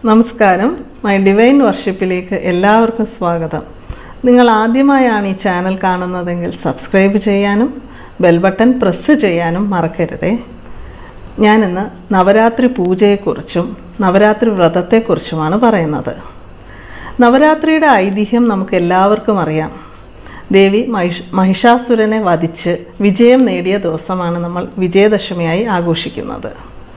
നമസ്കാരം my divine വർഷിപ്പിലേക്ക് എല്ലാവർക്കും സ്വാഗതം നിങ്ങൾ ആദ്യമായാണ് ഈ ചാനൽ കാണുന്നതെങ്കിൽ സബ്സ്ക്രൈബ് ചെയ്യാനും ബെൽ ബട്ടൺ പ്രസ് ചെയ്യാനും മറക്കരുതേ ഞാനിന്ന് നവരാത്രി പൂജയെക്കുറിച്ചും നവരാത്രി വ്രതത്തെക്കുറിച്ചുമാണ് പറയുന്നത് നവരാത്രിയുടെ ഐതിഹ്യം നമുക്ക് എല്ലാവർക്കും അറിയാം ദേവി മഹിഷ് മഹിഷാസുരനെ വധിച്ച് വിജയം നേടിയ ദിവസമാണ് നമ്മൾ വിജയദശമിയായി ആഘോഷിക്കുന്നത്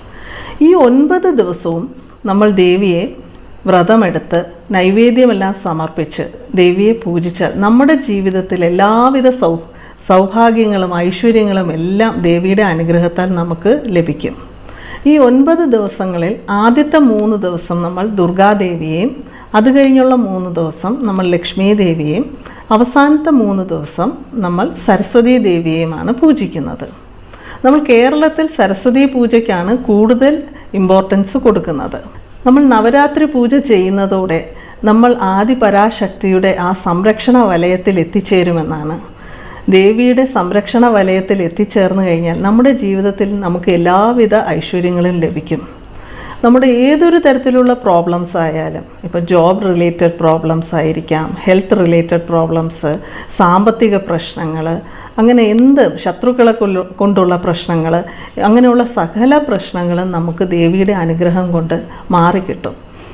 ഈ ഒൻപത് ദിവസവും നമ്മൾ ദേവിയെ വ്രതമെടുത്ത് നൈവേദ്യമെല്ലാം സമർപ്പിച്ച് ദേവിയെ പൂജിച്ചാൽ നമ്മുടെ ജീവിതത്തിൽ എല്ലാവിധ സൗ സൗഭാഗ്യങ്ങളും ഐശ്വര്യങ്ങളും എല്ലാം ദേവിയുടെ അനുഗ്രഹത്താൽ നമുക്ക് ലഭിക്കും ഈ ഒൻപത് ദിവസങ്ങളിൽ ആദ്യത്തെ മൂന്ന് ദിവസം നമ്മൾ ദുർഗാദേവിയെയും അത് കഴിഞ്ഞുള്ള മൂന്ന് ദിവസം നമ്മൾ ലക്ഷ്മി ദേവിയെയും അവസാനത്തെ മൂന്ന് ദിവസം നമ്മൾ സരസ്വതി ദേവിയെയുമാണ് പൂജിക്കുന്നത് നമ്മൾ കേരളത്തിൽ സരസ്വതി പൂജയ്ക്കാണ് കൂടുതൽ ഇമ്പോർട്ടൻസ് കൊടുക്കുന്നത് നമ്മൾ നവരാത്രി പൂജ ചെയ്യുന്നതോടെ നമ്മൾ ആദിപരാശക്തിയുടെ ആ സംരക്ഷണ വലയത്തിൽ എത്തിച്ചേരുമെന്നാണ് ദേവിയുടെ സംരക്ഷണ വലയത്തിൽ എത്തിച്ചേർന്ന് കഴിഞ്ഞാൽ നമ്മുടെ ജീവിതത്തിൽ നമുക്ക് എല്ലാവിധ ഐശ്വര്യങ്ങളും ലഭിക്കും നമ്മുടെ ഏതൊരു തരത്തിലുള്ള പ്രോബ്ലംസ് ആയാലും ഇപ്പോൾ ജോബ് റിലേറ്റഡ് പ്രോബ്ലംസ് ആയിരിക്കാം ഹെൽത്ത് റിലേറ്റഡ് പ്രോബ്ലംസ് സാമ്പത്തിക പ്രശ്നങ്ങൾ അങ്ങനെ എന്ത് ശത്രുക്കളെ കൊല്ല- കൊണ്ടുള്ള പ്രശ്നങ്ങൾ അങ്ങനെയുള്ള സകല പ്രശ്നങ്ങളും നമുക്ക് ദേവിയുടെ അനുഗ്രഹം കൊണ്ട് മാറിക്കിട്ടും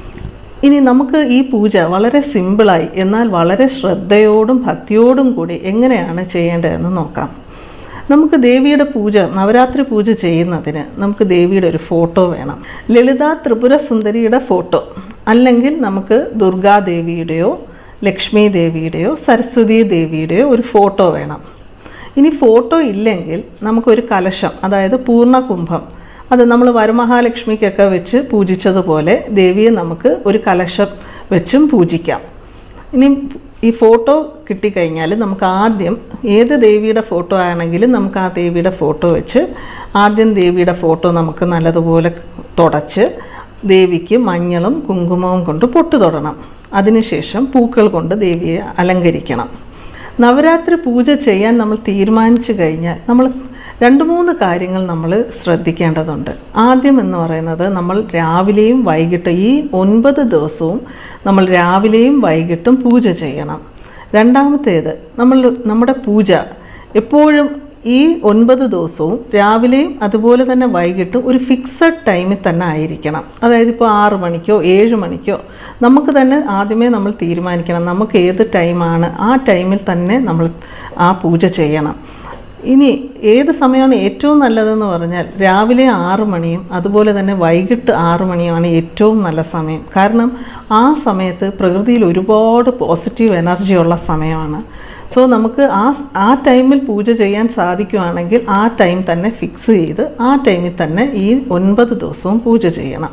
ഇനി നമുക്ക് ഈ പൂജ വളരെ സിമ്പിളായി എന്നാൽ വളരെ ശ്രദ്ധയോടും ഭക്തിയോടും കൂടി എങ്ങനെയാണ് ചെയ്യേണ്ടതെന്ന് നോക്കാം നമുക്ക് ദേവിയുടെ പൂജ നവരാത്രി പൂജ ചെയ്യുന്നതിന് നമുക്ക് ദേവിയുടെ ഒരു ഫോട്ടോ വേണം ലളിത ത്രിപുര സുന്ദരിയുടെ ഫോട്ടോ അല്ലെങ്കിൽ നമുക്ക് ദുർഗാദേവിയുടെയോ ലക്ഷ്മി ദേവിയുടെയോ സരസ്വതി ദേവിയുടെയോ ഒരു ഫോട്ടോ വേണം ഇനി ഫോട്ടോ ഇല്ലെങ്കിൽ നമുക്കൊരു കലശം അതായത് പൂർണ്ണ കുംഭം അത് നമ്മൾ വരമഹാലക്ഷ്മിക്കൊക്കെ വെച്ച് പൂജിച്ചതുപോലെ ദേവിയെ നമുക്ക് ഒരു കലശം വെച്ചും പൂജിക്കാം ഇനി ഈ ഫോട്ടോ കിട്ടിക്കഴിഞ്ഞാൽ നമുക്ക് ആദ്യം ഏത് ദേവിയുടെ ഫോട്ടോ ആണെങ്കിലും നമുക്ക് ആ ദേവിയുടെ ഫോട്ടോ വെച്ച് ആദ്യം ദേവിയുടെ ഫോട്ടോ നമുക്ക് നല്ലതുപോലെ തുടച്ച് ദേവിക്ക് മഞ്ഞളും കുങ്കുമവും കൊണ്ട് പൊട്ട് തൊടണം അതിനുശേഷം പൂക്കൾ കൊണ്ട് ദേവിയെ അലങ്കരിക്കണം നവരാത്രി പൂജ ചെയ്യാൻ നമ്മൾ തീരുമാനിച്ചു കഴിഞ്ഞാൽ നമ്മൾ രണ്ട് മൂന്ന് കാര്യങ്ങൾ നമ്മൾ ശ്രദ്ധിക്കേണ്ടതുണ്ട് ആദ്യം എന്ന് പറയുന്നത് നമ്മൾ രാവിലെയും വൈകിട്ട് ഈ ഒൻപത് ദിവസവും നമ്മൾ രാവിലെയും വൈകിട്ടും പൂജ ചെയ്യണം രണ്ടാമത്തേത് നമ്മൾ നമ്മുടെ പൂജ എപ്പോഴും ഈ ഒൻപത് ദിവസവും രാവിലെയും അതുപോലെ തന്നെ വൈകിട്ടും ഒരു ഫിക്സഡ് ടൈമിൽ തന്നെ ആയിരിക്കണം അതായത് ഇപ്പോൾ ആറ് മണിക്കോ ഏഴ് മണിക്കോ നമുക്ക് തന്നെ ആദ്യമേ നമ്മൾ തീരുമാനിക്കണം നമുക്ക് ഏത് ടൈമാണ് ആ ടൈമിൽ തന്നെ നമ്മൾ ആ പൂജ ചെയ്യണം ഇനി ഏത് സമയമാണ് ഏറ്റവും നല്ലതെന്ന് പറഞ്ഞാൽ രാവിലെ ആറ് മണിയും അതുപോലെ തന്നെ വൈകിട്ട് ആറ് മണിയുമാണ് ഏറ്റവും നല്ല സമയം കാരണം ആ സമയത്ത് പ്രകൃതിയിൽ ഒരുപാട് പോസിറ്റീവ് എനർജി ഉള്ള സമയമാണ് സോ നമുക്ക് ആ ആ ടൈമിൽ പൂജ ചെയ്യാൻ സാധിക്കുവാണെങ്കിൽ ആ ടൈം തന്നെ ഫിക്സ് ചെയ്ത് ആ ടൈമിൽ തന്നെ ഈ ഒൻപത് ദിവസവും പൂജ ചെയ്യണം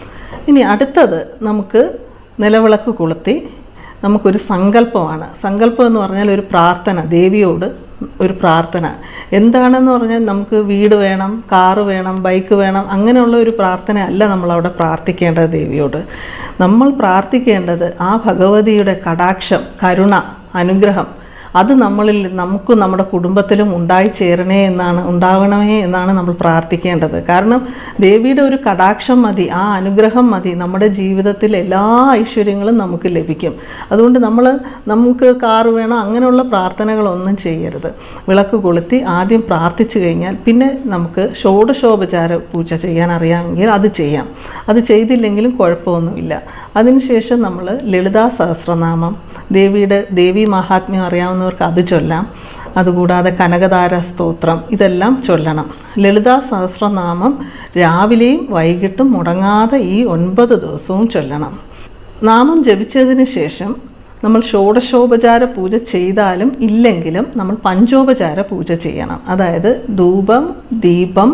ഇനി അടുത്തത് നമുക്ക് നിലവിളക്ക് കൊളുത്തി നമുക്കൊരു സങ്കല്പമാണ് സങ്കല്പം എന്ന് പറഞ്ഞാൽ ഒരു പ്രാർത്ഥന ദേവിയോട് ഒരു പ്രാർത്ഥന എന്താണെന്ന് പറഞ്ഞാൽ നമുക്ക് വീട് വേണം കാറ് വേണം ബൈക്ക് വേണം അങ്ങനെയുള്ള ഒരു പ്രാർത്ഥന അല്ല നമ്മളവിടെ പ്രാർത്ഥിക്കേണ്ടത് ദേവിയോട് നമ്മൾ പ്രാർത്ഥിക്കേണ്ടത് ആ ഭഗവതിയുടെ കടാക്ഷം കരുണ അനുഗ്രഹം അത് നമ്മളിൽ നമുക്കും നമ്മുടെ കുടുംബത്തിലും ഉണ്ടായി ചേരണേ എന്നാണ് ഉണ്ടാകണമേ എന്നാണ് നമ്മൾ പ്രാർത്ഥിക്കേണ്ടത് കാരണം ദേവിയുടെ ഒരു കടാക്ഷം മതി ആ അനുഗ്രഹം മതി നമ്മുടെ ജീവിതത്തിൽ എല്ലാ ഐശ്വര്യങ്ങളും നമുക്ക് ലഭിക്കും അതുകൊണ്ട് നമ്മൾ നമുക്ക് കാറ് വേണം അങ്ങനെയുള്ള പ്രാർത്ഥനകളൊന്നും ചെയ്യരുത് വിളക്ക് കൊളുത്തി ആദ്യം പ്രാർത്ഥിച്ചു കഴിഞ്ഞാൽ പിന്നെ നമുക്ക് ഷോഡശോപചാര പൂജ ചെയ്യാൻ അറിയാമെങ്കിൽ അത് ചെയ്യാം അത് ചെയ്തില്ലെങ്കിലും കുഴപ്പമൊന്നുമില്ല അതിനുശേഷം നമ്മൾ ലളിതാ സഹസ്രനാമം ദേവിയുടെ ദേവി മഹാത്മ്യം അറിയാവുന്നവർക്ക് അത് ചൊല്ലാം അതുകൂടാതെ കനകധാര സ്തോത്രം ഇതെല്ലാം ചൊല്ലണം ലളിതാ സഹസ്രനാമം രാവിലെയും വൈകിട്ടും മുടങ്ങാതെ ഈ ഒൻപത് ദിവസവും ചൊല്ലണം നാമം ജപിച്ചതിന് ശേഷം നമ്മൾ ഷോഡശോപചാര പൂജ ചെയ്താലും ഇല്ലെങ്കിലും നമ്മൾ പഞ്ചോപചാര പൂജ ചെയ്യണം അതായത് ധൂപം ദീപം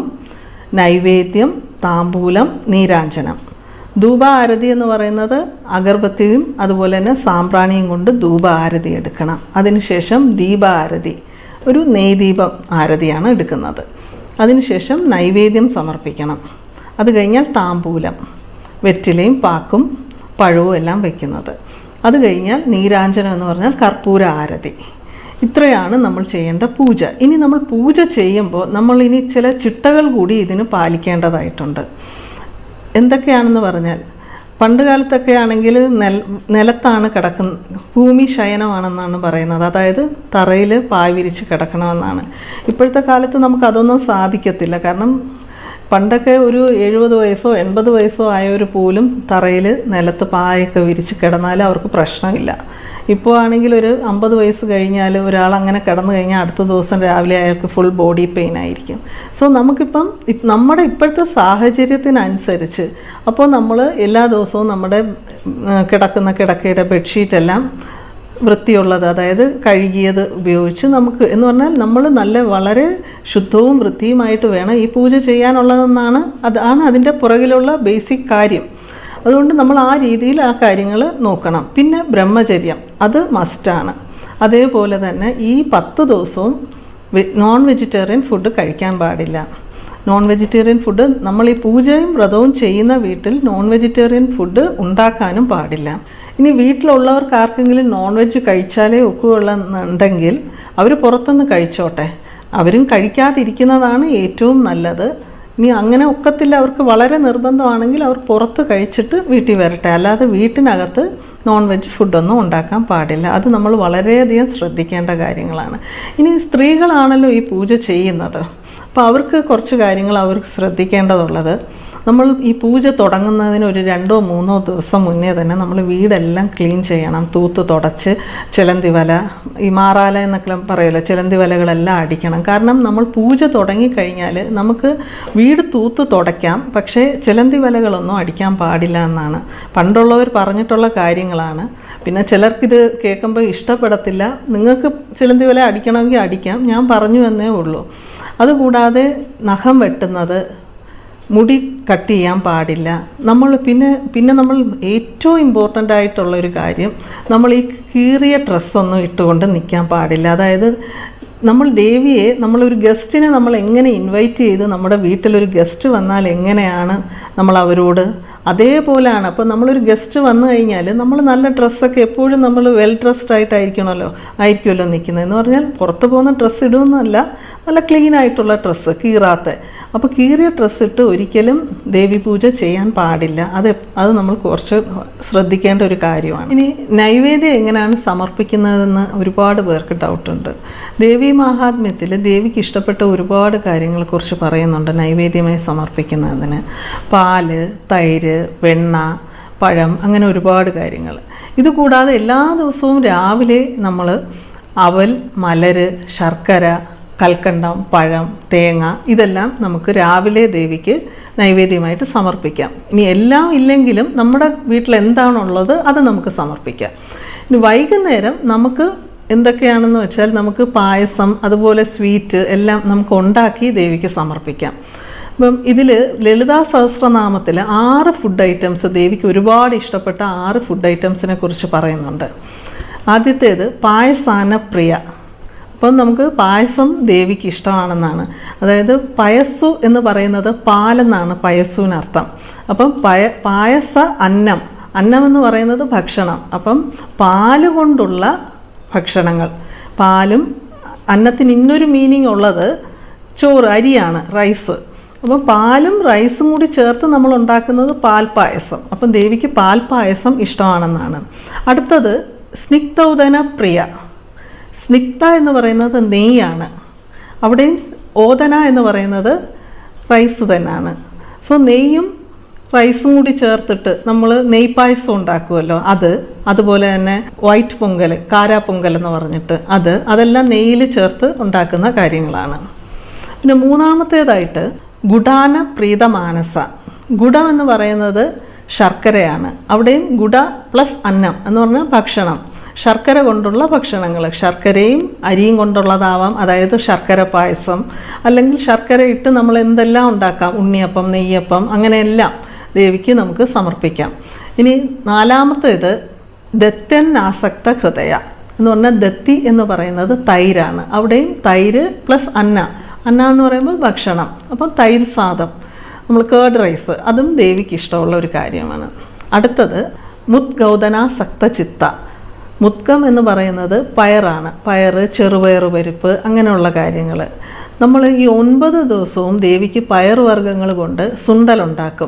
നൈവേദ്യം താമ്പൂലം നീരാഞ്ജനം ധൂപ ആരതി എന്ന് പറയുന്നത് അഗർബത്തിയും അതുപോലെ തന്നെ സാമ്പ്രാണിയും കൊണ്ട് ധൂപ ആരതി എടുക്കണം അതിനുശേഷം ദീപ ആരതി ഒരു നെയ്ദീപം ആരതിയാണ് എടുക്കുന്നത് അതിനുശേഷം നൈവേദ്യം സമർപ്പിക്കണം അത് കഴിഞ്ഞാൽ താമ്പൂലം വെറ്റിലയും പാക്കും പഴവും എല്ലാം വയ്ക്കുന്നത് അത് കഴിഞ്ഞാൽ നീരാഞ്ജനം എന്ന് പറഞ്ഞാൽ കർപ്പൂര ആരതി ഇത്രയാണ് നമ്മൾ ചെയ്യേണ്ട പൂജ ഇനി നമ്മൾ പൂജ ചെയ്യുമ്പോൾ നമ്മൾ ഇനി ചില ചിട്ടകൾ കൂടി ഇതിന് പാലിക്കേണ്ടതായിട്ടുണ്ട് എന്തൊക്കെയാണെന്ന് പറഞ്ഞാൽ പണ്ട് കാലത്തൊക്കെ ആണെങ്കിൽ നെൽ നിലത്താണ് കിടക്കുന്നത് ഭൂമി ശയനമാണെന്നാണ് പറയുന്നത് അതായത് തറയിൽ പായ് വിരിച്ച് കിടക്കണമെന്നാണ് ഇപ്പോഴത്തെ കാലത്ത് നമുക്ക് അതൊന്നും സാധിക്കത്തില്ല കാരണം പണ്ടൊക്കെ ഒരു എഴുപത് വയസ്സോ എൺപത് വയസ്സോ ആയവർ പോലും തറയിൽ നിലത്ത് പായൊക്കെ വിരിച്ച് കിടന്നാൽ അവർക്ക് പ്രശ്നമില്ല ഇപ്പോൾ ആണെങ്കിൽ ഒരു അമ്പത് വയസ്സ് കഴിഞ്ഞാൽ ഒരാൾ അങ്ങനെ കിടന്നു കഴിഞ്ഞാൽ അടുത്ത ദിവസം രാവിലെ അയാൾക്ക് ഫുൾ ബോഡി പെയിൻ ആയിരിക്കും സോ നമുക്കിപ്പം ഇപ്- നമ്മുടെ ഇപ്പോഴത്തെ സാഹചര്യത്തിനനുസരിച്ച് അപ്പോൾ നമ്മൾ എല്ലാ ദിവസവും നമ്മുടെ ഉം, കിടക്കുന്ന കിടക്കയുടെ ബെഡ്ഷീറ്റ് എല്ലാം വൃത്തിയുള്ളത് അതായത് കഴുകിയത് ഉപയോഗിച്ച് നമുക്ക് എന്ന് പറഞ്ഞാൽ നമ്മൾ നല്ല വളരെ ശുദ്ധവും വൃത്തിയുമായിട്ട് വേണം ഈ പൂജ ചെയ്യാനുള്ളതെന്നാണ് അതാണ് അതിൻ്റെ പുറകിലുള്ള ബേസിക് കാര്യം അതുകൊണ്ട് നമ്മൾ ആ രീതിയിൽ ആ കാര്യങ്ങൾ നോക്കണം പിന്നെ ബ്രഹ്മചര്യം അത് മസ്റ്റാണ് അതേപോലെ തന്നെ ഈ പത്ത് ദിവസവും വെ- നോൺ വെജിറ്റേറിയൻ ഫുഡ് കഴിക്കാൻ പാടില്ല നോൺ വെജിറ്റേറിയൻ ഫുഡ് നമ്മൾ ഈ പൂജയും വ്രതവും ചെയ്യുന്ന വീട്ടിൽ നോൺ വെജിറ്റേറിയൻ ഫുഡ് ഉണ്ടാക്കാനും പാടില്ല ഇനി വീട്ടിലുള്ളവർക്ക് ആർക്കെങ്കിലും നോൺ വെജ് കഴിച്ചാലേ ഒക്കുകയുള്ളെന്നുണ്ടെങ്കിൽ അവർ പുറത്തുനിന്ന് കഴിച്ചോട്ടെ അവരും കഴിക്കാതിരിക്കുന്നതാണ് ഏറ്റവും നല്ലത് ഇനി അങ്ങനെ ഒക്കത്തില്ല അവർക്ക് വളരെ നിർബന്ധമാണെങ്കിൽ അവർ പുറത്ത് കഴിച്ചിട്ട് വീട്ടിൽ വരട്ടെ അല്ലാതെ വീട്ടിനകത്ത് നോൺ വെജ് ഫുഡൊന്നും ഉണ്ടാക്കാൻ പാടില്ല അത് നമ്മൾ വളരെയധികം ശ്രദ്ധിക്കേണ്ട കാര്യങ്ങളാണ് ഇനി സ്ത്രീകളാണല്ലോ ഈ പൂജ ചെയ്യുന്നത് അപ്പോൾ അവർക്ക് കുറച്ച് കാര്യങ്ങൾ അവർക്ക് ശ്രദ്ധിക്കേണ്ടതുള്ളത് നമ്മൾ ഈ പൂജ തുടങ്ങുന്നതിന് ഒരു രണ്ടോ മൂന്നോ ദിവസം മുന്നേ തന്നെ നമ്മൾ വീടെല്ലാം ക്ലീൻ ചെയ്യണം തൂത്ത് തുടച്ച് ചിലന്തി വല ഈ മാറാല എന്നൊക്കെ പറയുമല്ലോ ചിലന്തി വലകളെല്ലാം അടിക്കണം കാരണം നമ്മൾ പൂജ തുടങ്ങിക്കഴിഞ്ഞാൽ നമുക്ക് വീട് തൂത്ത് തുടയ്ക്കാം പക്ഷേ ചിലന്തി വലകളൊന്നും അടിക്കാൻ പാടില്ല എന്നാണ് പണ്ടുള്ളവർ പറഞ്ഞിട്ടുള്ള കാര്യങ്ങളാണ് പിന്നെ ചിലർക്കിത് കേൾക്കുമ്പോൾ ഇഷ്ടപ്പെടത്തില്ല നിങ്ങൾക്ക് ചിലന്തി വല അടിക്കണമെങ്കിൽ അടിക്കാം ഞാൻ പറഞ്ഞു എന്നേ ഉള്ളൂ അതുകൂടാതെ നഖം വെട്ടുന്നത് മുടി കട്ട് ചെയ്യാൻ പാടില്ല നമ്മൾ പിന്നെ പിന്നെ നമ്മൾ ഏറ്റവും ഇമ്പോർട്ടൻ്റ് ആയിട്ടുള്ള ഒരു കാര്യം നമ്മൾ ഈ കീറിയ ഡ്രസ്സൊന്നും ഇട്ടുകൊണ്ട് നിൽക്കാൻ പാടില്ല അതായത് നമ്മൾ ദേവിയെ നമ്മളൊരു ഗസ്റ്റിനെ നമ്മൾ എങ്ങനെ ഇൻവൈറ്റ് ചെയ്ത് നമ്മുടെ വീട്ടിലൊരു ഗസ്റ്റ് വന്നാൽ എങ്ങനെയാണ് നമ്മൾ അവരോട് അതേപോലെയാണ് അപ്പോൾ നമ്മളൊരു ഗസ്റ്റ് വന്നു കഴിഞ്ഞാൽ നമ്മൾ നല്ല ഡ്രസ്സൊക്കെ എപ്പോഴും നമ്മൾ വെൽ ഡ്രസ്ഡ് ആയിട്ടായിരിക്കണമല്ലോ ആയിരിക്കുമല്ലോ നിൽക്കുന്നത് എന്ന് പറഞ്ഞാൽ പുറത്ത് പോകുന്ന ഡ്രസ്സ് ഇടുമെന്നല്ല നല്ല ക്ലീൻ ആയിട്ടുള്ള ഡ്രസ്സ് കീറാത്ത അപ്പോൾ കീറിയ ഡ്രസ്സ് ഇട്ട് ഒരിക്കലും ദേവി പൂജ ചെയ്യാൻ പാടില്ല അത് എപ്- അത് നമ്മൾ കുറച്ച് ശ്രദ്ധിക്കേണ്ട ഒരു കാര്യമാണ് ഇനി നൈവേദ്യം എങ്ങനെയാണ് സമർപ്പിക്കുന്നതെന്ന് ഒരുപാട് പേർക്ക് ഡൗട്ടുണ്ട് ദേവി മഹാത്മ്യത്തിൽ ദേവിക്ക് ഇഷ്ടപ്പെട്ട ഒരുപാട് കാര്യങ്ങളെക്കുറിച്ച് പറയുന്നുണ്ട് നൈവേദ്യമായി സമർപ്പിക്കുന്നതിന് പാല് തൈര് വെണ്ണ പഴം അങ്ങനെ ഒരുപാട് കാര്യങ്ങൾ ഇതുകൂടാതെ എല്ലാ ദിവസവും രാവിലെ നമ്മൾ അവൽ മലര് ശർക്കര കൽക്കണ്ടം പഴം തേങ്ങ ഇതെല്ലാം നമുക്ക് രാവിലെ ദേവിക്ക് നൈവേദ്യമായിട്ട് സമർപ്പിക്കാം ഇനി എല്ലാം ഇല്ലെങ്കിലും നമ്മുടെ വീട്ടിൽ എന്താണുള്ളത് അത് നമുക്ക് സമർപ്പിക്കാം ഇനി വൈകുന്നേരം നമുക്ക് എന്തൊക്കെയാണെന്ന് വെച്ചാൽ നമുക്ക് പായസം അതുപോലെ സ്വീറ്റ് എല്ലാം നമുക്ക് ഉണ്ടാക്കി ദേവിക്ക് സമർപ്പിക്കാം അപ്പം ഇതിൽ ലളിതാ സഹസ്രനാമത്തിൽ ആറ് ഫുഡ് ഐറ്റംസ് ദേവിക്ക് ഒരുപാട് ഇഷ്ടപ്പെട്ട ആറ് ഫുഡ് ഐറ്റംസിനെ കുറിച്ച് പറയുന്നുണ്ട് ആദ്യത്തേത് പായസാന പ്രിയ അപ്പം നമുക്ക് പായസം ദേവിക്ക് ഇഷ്ടമാണെന്നാണ് അതായത് പയസ്സു എന്ന് പറയുന്നത് പാലെന്നാണ് പയസ്സുവിനർത്ഥം അപ്പം പയ പായസ അന്നം അന്നം എന്ന് പറയുന്നത് ഭക്ഷണം അപ്പം പാല് കൊണ്ടുള്ള ഭക്ഷണങ്ങൾ പാലും അന്നത്തിന് ഇന്നൊരു മീനിങ് ഉള്ളത് ചോറ് അരിയാണ് റൈസ് അപ്പം പാലും റൈസും കൂടി ചേർത്ത് നമ്മൾ ഉണ്ടാക്കുന്നത് പാൽപ്പായസം അപ്പം ദേവിക്ക് പാൽപ്പായസം ഇഷ്ടമാണെന്നാണ് അടുത്തത് സ്നിഗ്ധൗദന പ്രിയ സ്നിഗ്ധ എന്ന് പറയുന്നത് നെയ്യാണ് അവിടെയും ഓദന എന്ന് പറയുന്നത് റൈസ് തന്നെയാണ് സോ നെയ്യും റൈസും കൂടി ചേർത്തിട്ട് നമ്മൾ നെയ്പായസം ഉണ്ടാക്കുമല്ലോ അത് അതുപോലെ തന്നെ വൈറ്റ് പൊങ്കൽ കാരാ പൊങ്കൽ എന്ന് പറഞ്ഞിട്ട് അത് അതെല്ലാം നെയ്യിൽ ചേർത്ത് ഉണ്ടാക്കുന്ന കാര്യങ്ങളാണ് പിന്നെ മൂന്നാമത്തേതായിട്ട് ഗുഡാന പ്രീതമാനസ ഗുഡം എന്ന് പറയുന്നത് ശർക്കരയാണ് അവിടെയും ഗുഡ പ്ലസ് അന്നം എന്ന് പറഞ്ഞാൽ ഭക്ഷണം ശർക്കര കൊണ്ടുള്ള ഭക്ഷണങ്ങൾ ശർക്കരയും അരിയും കൊണ്ടുള്ളതാവാം അതായത് ശർക്കര പായസം അല്ലെങ്കിൽ ശർക്കര ഇട്ട് നമ്മൾ എന്തെല്ലാം ഉണ്ടാക്കാം ഉണ്ണിയപ്പം നെയ്യപ്പം അങ്ങനെയെല്ലാം ദേവിക്ക് നമുക്ക് സമർപ്പിക്കാം ഇനി നാലാമത്തേത് ദത്തൻ ആസക്ത ഹൃദയ എന്ന് പറഞ്ഞാൽ ദത്തി എന്ന് പറയുന്നത് തൈരാണ് അവിടെയും തൈര് പ്ലസ് അന്ന അന്ന എന്ന് പറയുമ്പോൾ ഭക്ഷണം അപ്പം തൈര് സാദം നമ്മൾ കേർഡ് റൈസ് അതും ദേവിക്ക് ഇഷ്ടമുള്ള ഒരു കാര്യമാണ് അടുത്തത് മുദ്ഗൗതനാസക്ത ചിത്ത മുത്കം എന്ന് പറയുന്നത് പയറാണ് പയറ് ചെറുപയർ പരിപ്പ് അങ്ങനെയുള്ള കാര്യങ്ങൾ നമ്മൾ ഈ ഒൻപത് ദിവസവും ദേവിക്ക് പയർ വർഗ്ഗങ്ങൾ കൊണ്ട് സുണ്ടലുണ്ടാക്കും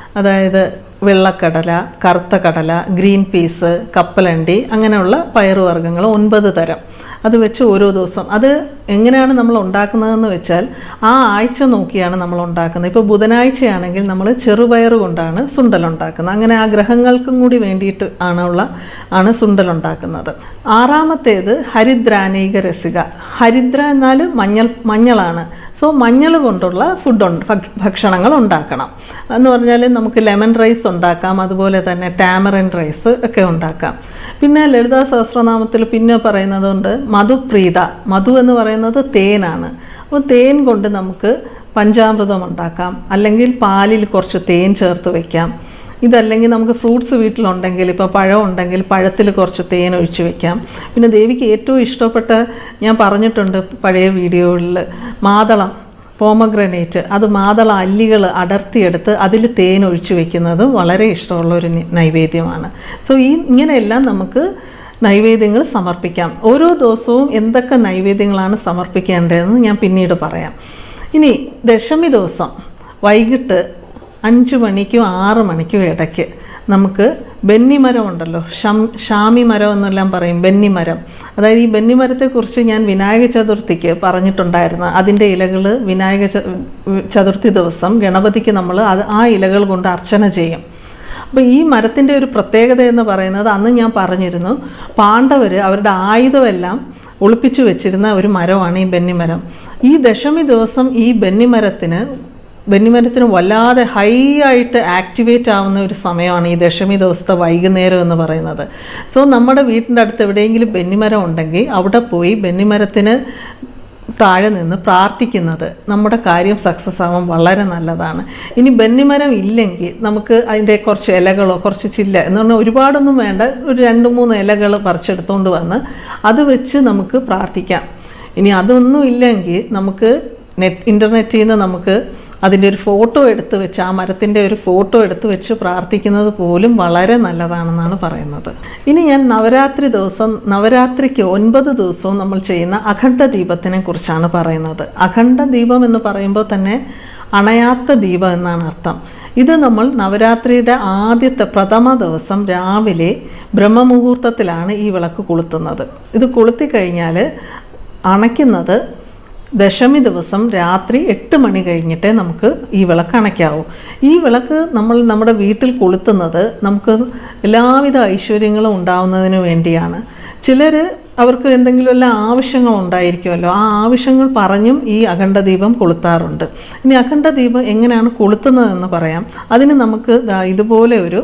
അതായത് വെള്ളക്കടല കറുത്ത കടല ഗ്രീൻ പീസ് കപ്പലണ്ടി അങ്ങനെയുള്ള പയറുവർഗ്ഗങ്ങൾ ഒൻപത് തരം അത് വെച്ച് ഓരോ ദിവസം അത് എങ്ങനെയാണ് നമ്മൾ ഉണ്ടാക്കുന്നതെന്ന് വെച്ചാൽ ആ ആഴ്ച നോക്കിയാണ് നമ്മൾ ഉണ്ടാക്കുന്നത് ഇപ്പോൾ ബുധനാഴ്ചയാണെങ്കിൽ നമ്മൾ ചെറുപയർ കൊണ്ടാണ് സുണ്ടൽ ഉണ്ടാക്കുന്നത് അങ്ങനെ ആ ഗ്രഹങ്ങൾക്കും കൂടി വേണ്ടിയിട്ട് ആണുള്ള ആണ് സുണ്ടൽ ഉണ്ടാക്കുന്നത് ആറാമത്തേത് ഹരിദ്രാനൈക രസിക ഹരിദ്ര എന്നാൽ മഞ്ഞൾ മഞ്ഞളാണ് സോ മഞ്ഞൾ കൊണ്ടുള്ള ഫുഡ് ഉണ്ട് ഭക്ഷ- ഭക്ഷണങ്ങൾ ഉണ്ടാക്കണം എന്ന് പറഞ്ഞാൽ നമുക്ക് ലെമൺ റൈസ് ഉണ്ടാക്കാം അതുപോലെ തന്നെ ടാമറിൻ റൈസ് ഒക്കെ ഉണ്ടാക്കാം പിന്നെ ലളിതാ സഹസ്രനാമത്തിൽ പിന്നെ പറയുന്നതുകൊണ്ട് മധുപ്രീത മധു എന്ന് പറയുന്നത് തേനാണ് അപ്പോൾ തേൻ കൊണ്ട് നമുക്ക് പഞ്ചാമൃതം ഉണ്ടാക്കാം അല്ലെങ്കിൽ പാലിൽ കുറച്ച് തേൻ ചേർത്ത് വയ്ക്കാം ഇതല്ലെങ്കിൽ നമുക്ക് ഫ്രൂട്ട്സ് വീട്ടിലുണ്ടെങ്കിൽ ഇപ്പോൾ പഴം ഉണ്ടെങ്കിൽ പഴത്തിൽ കുറച്ച് തേൻ ഒഴിച്ച് വെക്കാം പിന്നെ ദേവിക്ക് ഏറ്റവും ഇഷ്ടപ്പെട്ട ഞാൻ പറഞ്ഞിട്ടുണ്ട് പഴയ വീഡിയോകളിൽ മാതളം പോമഗ്രനേറ്റ് അത് മാതള അല്ലികൾ അടർത്തിയെടുത്ത് അതിൽ തേൻ ഒഴിച്ച് വെക്കുന്നത് വളരെ ഇഷ്ടമുള്ള ഒരു നി- നൈവേദ്യമാണ് സോ ഈ ഇങ്ങനെയെല്ലാം നമുക്ക് നൈവേദ്യങ്ങൾ സമർപ്പിക്കാം ഓരോ ദിവസവും എന്തൊക്കെ നൈവേദ്യങ്ങളാണ് സമർപ്പിക്കേണ്ടതെന്ന് ഞാൻ പിന്നീട് പറയാം ഇനി ദശമി ദിവസം വൈകിട്ട് അഞ്ച് മണിക്കും ആറ് മണിക്കും ഇടയ്ക്ക് നമുക്ക് ബെന്നിമരം ഉണ്ടല്ലോ ഷം ഷാമി മരം എന്നെല്ലാം പറയും ബെന്നിമരം അതായത് ഈ ബെന്നിമരത്തെക്കുറിച്ച് ഞാൻ വിനായക ചതുർത്ഥിക്ക് പറഞ്ഞിട്ടുണ്ടായിരുന്നു അതിൻ്റെ ഇലകൾ വിനായക ച- ചതുർത്ഥി ദിവസം ഗണപതിക്ക് നമ്മൾ അത് ആ ഇലകൾ കൊണ്ട് അർച്ചന ചെയ്യും അപ്പോൾ ഈ മരത്തിൻ്റെ ഒരു പ്രത്യേകത എന്ന് പറയുന്നത് അന്ന് ഞാൻ പറഞ്ഞിരുന്നു പാണ്ഡവർ അവരുടെ ആയുധമെല്ലാം ഒളിപ്പിച്ചു വെച്ചിരുന്ന ഒരു മരമാണ് ഈ ബെന്നിമരം ഈ ദശമി ദിവസം ഈ ബെന്നിമരത്തിന് ബെന്നിമരത്തിന് വല്ലാതെ ഹൈ ആയിട്ട് ആക്ടിവേറ്റ് ആവുന്ന ഒരു സമയമാണ് ഈ ദശമി ദിവസത്തെ വൈകുന്നേരം എന്ന് പറയുന്നത് സോ നമ്മുടെ വീട്ടിൻ്റെ അടുത്ത് എവിടെയെങ്കിലും ബെന്നിമരം ഉണ്ടെങ്കിൽ അവിടെ പോയി ബെന്നിമരത്തിന് താഴെ നിന്ന് പ്രാർത്ഥിക്കുന്നത് നമ്മുടെ കാര്യം സക്സസ് ആവാൻ വളരെ നല്ലതാണ് ഇനി ബെന്നിമരം ഇല്ലെങ്കിൽ നമുക്ക് അതിൻ്റെ കുറച്ച് ഇലകളോ കുറച്ച് ചില്ല എന്ന് പറഞ്ഞാൽ ഒരുപാടൊന്നും വേണ്ട ഒരു രണ്ട് മൂന്ന് ഇലകൾ പറിച്ചെടുത്തുകൊണ്ട് വന്ന് അത് വെച്ച് നമുക്ക് പ്രാർത്ഥിക്കാം ഇനി അതൊന്നും ഇല്ലെങ്കിൽ നമുക്ക് നെറ്റ് ഇൻ്റർനെറ്റിൽ നിന്ന് നമുക്ക് അതിൻ്റെ ഒരു ഫോട്ടോ എടുത്ത് വെച്ച് ആ മരത്തിൻ്റെ ഒരു ഫോട്ടോ എടുത്ത് വെച്ച് പ്രാർത്ഥിക്കുന്നത് പോലും വളരെ നല്ലതാണെന്നാണ് പറയുന്നത് ഇനി ഞാൻ നവരാത്രി ദിവസം നവരാത്രിക്ക് ഒൻപത് ദിവസവും നമ്മൾ ചെയ്യുന്ന അഖണ്ഡ ദീപത്തിനെ കുറിച്ചാണ് പറയുന്നത് അഖണ്ഡ ദീപം എന്ന് പറയുമ്പോൾ തന്നെ അണയാത്ത ദീപം എന്നാണ് അർത്ഥം ഇത് നമ്മൾ നവരാത്രിയുടെ ആദ്യത്തെ പ്രഥമ ദിവസം രാവിലെ ബ്രഹ്മമുഹൂർത്തത്തിലാണ് ഈ വിളക്ക് കൊളുത്തുന്നത് ഇത് കൊളുത്തി കഴിഞ്ഞാൽ അണയ്ക്കുന്നത് ദശമി ദിവസം രാത്രി എട്ട് മണി കഴിഞ്ഞിട്ടേ നമുക്ക് ഈ വിളക്ക് അണയ്ക്കാവൂ ഈ വിളക്ക് നമ്മൾ നമ്മുടെ വീട്ടിൽ കൊളുത്തുന്നത് നമുക്ക് എല്ലാവിധ ഐശ്വര്യങ്ങളും ഉണ്ടാവുന്നതിന് വേണ്ടിയാണ് ചിലർ അവർക്ക് എന്തെങ്കിലും എല്ലാ ആവശ്യങ്ങൾ ഉണ്ടായിരിക്കുമല്ലോ ആ ആവശ്യങ്ങൾ പറഞ്ഞും ഈ അഖണ്ഡദീപം കൊളുത്താറുണ്ട് ഇനി അഖണ്ഡദീപം എങ്ങനെയാണ് കൊളുത്തുന്നതെന്ന് പറയാം അതിന് നമുക്ക് ദാ ഇതുപോലെ ഒരു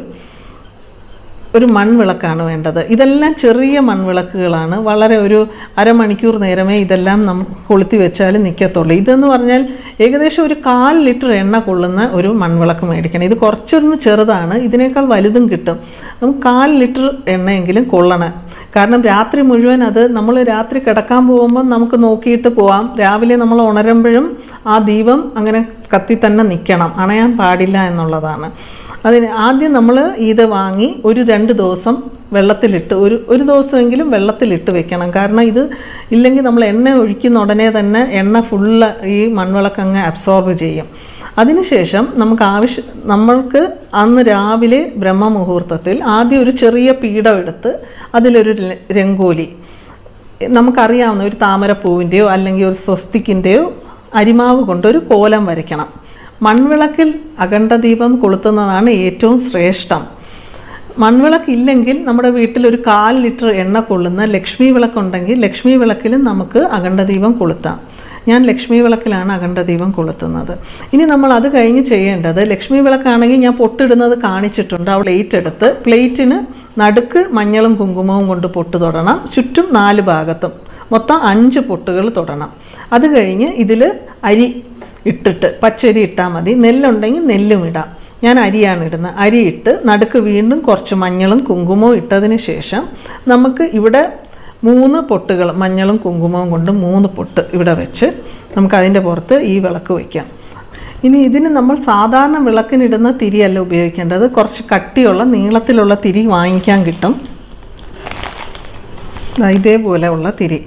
ഒരു മൺവിളക്കാണ് വേണ്ടത് ഇതെല്ലാം ചെറിയ മൺവിളക്കുകളാണ് വളരെ ഒരു അരമണിക്കൂർ നേരമേ ഇതെല്ലാം നം കൊളുത്തി വെച്ചാൽ നിൽക്കത്തുള്ളൂ ഇതെന്ന് പറഞ്ഞാൽ ഏകദേശം ഒരു കാൽ ലിറ്റർ എണ്ണ കൊള്ളുന്ന ഒരു മൺവിളക്ക് മേടിക്കണം ഇത് കുറച്ചൊന്ന് ചെറുതാണ് ഇതിനേക്കാൾ വലുതും കിട്ടും നമുക്ക് കാൽ ലിറ്റർ എണ്ണയെങ്കിലും കൊള്ളണം കാരണം രാത്രി മുഴുവൻ അത് നമ്മൾ രാത്രി കിടക്കാൻ പോകുമ്പോൾ നമുക്ക് നോക്കിയിട്ട് പോവാം രാവിലെ നമ്മൾ ഉണരുമ്പോഴും ആ ദീപം അങ്ങനെ കത്തി തന്നെ നിൽക്കണം അണയാൻ പാടില്ല എന്നുള്ളതാണ് അതിന് ആദ്യം നമ്മൾ ഇത് വാങ്ങി ഒരു രണ്ട് ദിവസം വെള്ളത്തിലിട്ട് ഒരു ഒരു ദിവസമെങ്കിലും വെള്ളത്തിലിട്ട് വെക്കണം കാരണം ഇത് ഇല്ലെങ്കിൽ നമ്മൾ എണ്ണ ഒഴിക്കുന്ന ഉടനെ തന്നെ എണ്ണ ഫുള്ള് ഈ മൺവിളക്കങ്ങ് അബ്സോർബ് ചെയ്യും അതിനുശേഷം നമുക്ക് ആവശ്യം നമ്മൾക്ക് അന്ന് രാവിലെ ബ്രഹ്മമുഹൂർത്തത്തിൽ ആദ്യം ഒരു ചെറിയ പീഠം എടുത്ത് അതിലൊരു ര- രംഗോലി നമുക്കറിയാവുന്ന ഒരു താമരപ്പൂവിൻ്റെയോ അല്ലെങ്കിൽ ഒരു സ്വസ്തിക്കിൻ്റെയോ അരിമാവ് കൊണ്ടൊരു കോലം വരയ്ക്കണം മൺവിളക്കിൽ അഖണ്ഡദീപം കൊളുത്തുന്നതാണ് ഏറ്റവും ശ്രേഷ്ഠം മൺവിളക്ക് ഇല്ലെങ്കിൽ നമ്മുടെ വീട്ടിൽ ഒരു കാൽ ലിറ്റർ എണ്ണ കൊള്ളുന്ന ലക്ഷ്മി വിളക്കുണ്ടെങ്കിൽ ലക്ഷ്മി വിളക്കിലും നമുക്ക് അഖണ്ഡദീപം കൊളുത്താം ഞാൻ ലക്ഷ്മി വിളക്കിലാണ് അഖണ്ഡദീപം കൊളുത്തുന്നത് ഇനി നമ്മൾ അത് കഴിഞ്ഞ് ചെയ്യേണ്ടത് ലക്ഷ്മി വിളക്കാണെങ്കിൽ ഞാൻ പൊട്ടിടുന്നത് കാണിച്ചിട്ടുണ്ട് ആ പ്ലേറ്റ് എടുത്ത് പ്ലേറ്റിന് നടുക്ക് മഞ്ഞളും കുങ്കുമവും കൊണ്ട് പൊട്ട് തൊടണം ചുറ്റും നാല് ഭാഗത്തും മൊത്തം അഞ്ച് പൊട്ടുകൾ തൊടണം അത് കഴിഞ്ഞ് ഇതിൽ അരി ഇട്ടിട്ട് പച്ചരി ഇട്ടാൽ മതി നെല്ലുണ്ടെങ്കിൽ നെല്ലും ഇടാം ഞാൻ അരിയാണ് ഇടുന്നത് അരി ഇട്ട് നടുക്ക് വീണ്ടും കുറച്ച് മഞ്ഞളും കുങ്കുമവും ഇട്ടതിന് ശേഷം നമുക്ക് ഇവിടെ മൂന്ന് പൊട്ടുകൾ മഞ്ഞളും കുങ്കുമവും കൊണ്ട് മൂന്ന് പൊട്ട് ഇവിടെ വെച്ച് നമുക്ക് അതിൻ്റെ പുറത്ത് ഈ വിളക്ക് വയ്ക്കാം ഇനി ഇതിന് നമ്മൾ സാധാരണ വിളക്കിനിടുന്ന തിരിയല്ല ഉപയോഗിക്കേണ്ടത് കുറച്ച് കട്ടിയുള്ള നീളത്തിലുള്ള തിരി വാങ്ങിക്കാൻ കിട്ടും ദാ ഇതേപോലെ ഉള്ള തിരി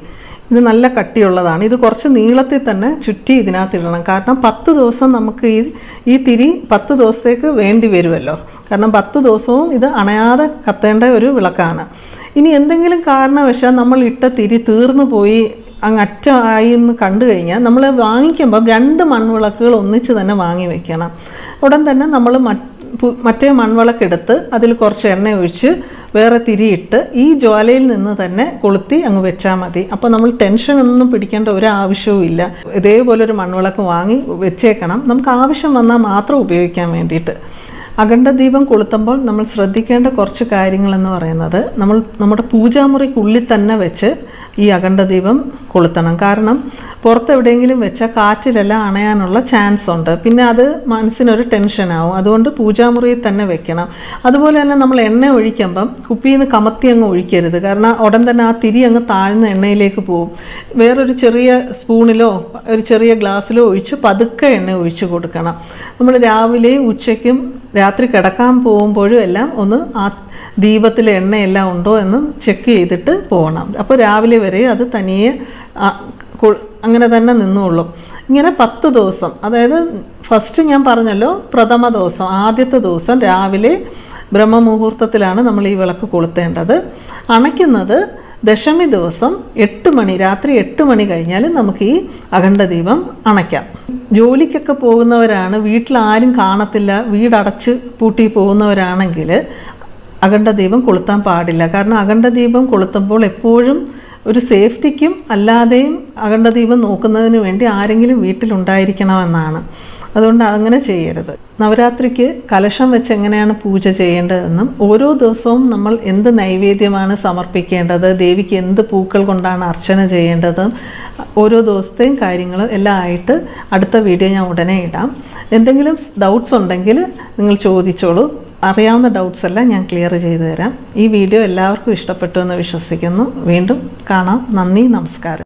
ഇത് നല്ല കട്ടിയുള്ളതാണ് ഇത് കുറച്ച് നീളത്തിൽ തന്നെ ചുറ്റി ഇതിനകത്ത് ഇടണം കാരണം പത്ത് ദിവസം നമുക്ക് ഈ ഈ തിരി പത്ത് ദിവസത്തേക്ക് വേണ്ടി വരുമല്ലോ കാരണം പത്ത് ദിവസവും ഇത് അണയാതെ കത്തേണ്ട ഒരു വിളക്കാണ് ഇനി എന്തെങ്കിലും കാരണവശാൽ നമ്മൾ ഇട്ട തിരി തീർന്നു പോയി അങ്ങ് അറ്റമായി എന്ന് കണ്ടു കഴിഞ്ഞാൽ നമ്മൾ വാങ്ങിക്കുമ്പം രണ്ട് മൺവിളക്കുകൾ ഒന്നിച്ച് തന്നെ വാങ്ങി വെക്കണം ഉടൻ തന്നെ നമ്മൾ മറ്റേ മൺവിളക്കെടുത്ത് അതിൽ കുറച്ച് എണ്ണ ഒഴിച്ച് വേറെ തിരിയിട്ട് ഈ ജ്വാലയിൽ നിന്ന് തന്നെ കൊളുത്തി അങ്ങ് വെച്ചാൽ മതി അപ്പോൾ നമ്മൾ ടെൻഷൻ ഒന്നും പിടിക്കേണ്ട ഒരു ആവശ്യവും ഇല്ല ഇതേപോലെ ഒരു മൺവിളക്ക് വാങ്ങി വെച്ചേക്കണം നമുക്ക് ആവശ്യം വന്നാൽ മാത്രം ഉപയോഗിക്കാൻ വേണ്ടിയിട്ട് അഖണ്ഡദീപം കൊളുത്തുമ്പോൾ നമ്മൾ ശ്രദ്ധിക്കേണ്ട കുറച്ച് കാര്യങ്ങളെന്ന് പറയുന്നത് നമ്മൾ നമ്മുടെ പൂജാമുറിക്കുള്ളിൽ തന്നെ വെച്ച് ഈ അഖണ്ഡദീപം കൊളുത്തണം കാരണം പുറത്ത് എവിടെയെങ്കിലും വെച്ചാൽ കാറ്റിലെല്ലാം അണയാനുള്ള ചാൻസ് ഉണ്ട് പിന്നെ അത് മനസ്സിനൊരു ടെൻഷനാവും അതുകൊണ്ട് പൂജാമുറിയിൽ തന്നെ വെക്കണം അതുപോലെ തന്നെ നമ്മൾ എണ്ണ ഒഴിക്കുമ്പം കുപ്പിയിൽ നിന്ന് കമത്തി അങ്ങ് ഒഴിക്കരുത് കാരണം ഉടൻ തന്നെ ആ തിരി അങ്ങ് താഴ്ന്ന എണ്ണയിലേക്ക് പോകും വേറൊരു ചെറിയ സ്പൂണിലോ ഒരു ചെറിയ ഗ്ലാസ്സിലോ ഒഴിച്ച് പതുക്കെ എണ്ണ ഒഴിച്ച് കൊടുക്കണം നമ്മൾ രാവിലെയും ഉച്ചയ്ക്കും രാത്രി കിടക്കാൻ പോകുമ്പോഴും എല്ലാം ഒന്ന് ആ ദീപത്തിൽ എണ്ണയെല്ലാം ഉണ്ടോ എന്ന് ചെക്ക് ചെയ്തിട്ട് പോകണം അപ്പോൾ രാവിലെ വരെ അത് തനിയെ ആ, കൊ- അങ്ങനെ തന്നെ നിന്നുള്ളൂ ഇങ്ങനെ പത്ത് ദിവസം അതായത് ഫസ്റ്റ് ഞാൻ പറഞ്ഞല്ലോ പ്രഥമ ദിവസം ആദ്യത്തെ ദിവസം രാവിലെ ബ്രഹ്മമുഹൂർത്തത്തിലാണ് നമ്മൾ ഈ വിളക്ക് കൊളുത്തേണ്ടത് അണയ്ക്കുന്നത് ദശമി ദിവസം എട്ട് മണി രാത്രി എട്ട് മണി കഴിഞ്ഞാൽ നമുക്ക് ഈ അഖണ്ഡദീപം അണയ്ക്കാം ജോലിക്കൊക്കെ പോകുന്നവരാണ് വീട്ടിൽ ആരും കാണത്തില്ല വീടടച്ച് പൂട്ടി പോകുന്നവരാണെങ്കിൽ അഖണ്ഡദീപം കൊളുത്താൻ പാടില്ല കാരണം അഖണ്ഡദീപം കൊളുത്തുമ്പോൾ എപ്പോഴും ഒരു സേഫ്റ്റിക്കും അല്ലാതെയും അഖണ്ഡദീപം നോക്കുന്നതിന് വേണ്ടി ആരെങ്കിലും വീട്ടിലുണ്ടായിരിക്കണമെന്നാണ് അതുകൊണ്ട് അങ്ങനെ ചെയ്യരുത് നവരാത്രിക്ക് കലശം വെച്ച് എങ്ങനെയാണ് പൂജ ചെയ്യേണ്ടതെന്നും ഓരോ ദിവസവും നമ്മൾ എന്ത് നൈവേദ്യമാണ് സമർപ്പിക്കേണ്ടത് ദേവിക്ക് എന്ത് പൂക്കൾ കൊണ്ടാണ് അർച്ചന ചെയ്യേണ്ടതും ഓരോ ദിവസത്തെയും കാര്യങ്ങൾ എല്ലാം ആയിട്ട് അടുത്ത വീഡിയോ ഞാൻ ഉടനെ ഇടാം എന്തെങ്കിലും ഡൗട്ട്സ് ഉണ്ടെങ്കിൽ നിങ്ങൾ ചോദിച്ചോളൂ അറിയാവുന്ന ഡൗട്ട്സ് എല്ലാം ഞാൻ ക്ലിയർ ചെയ്തു തരാം ഈ വീഡിയോ എല്ലാവർക്കും ഇഷ്ടപ്പെട്ടു എന്ന് വിശ്വസിക്കുന്നു വീണ്ടും കാണാം നന്ദി നമസ്കാരം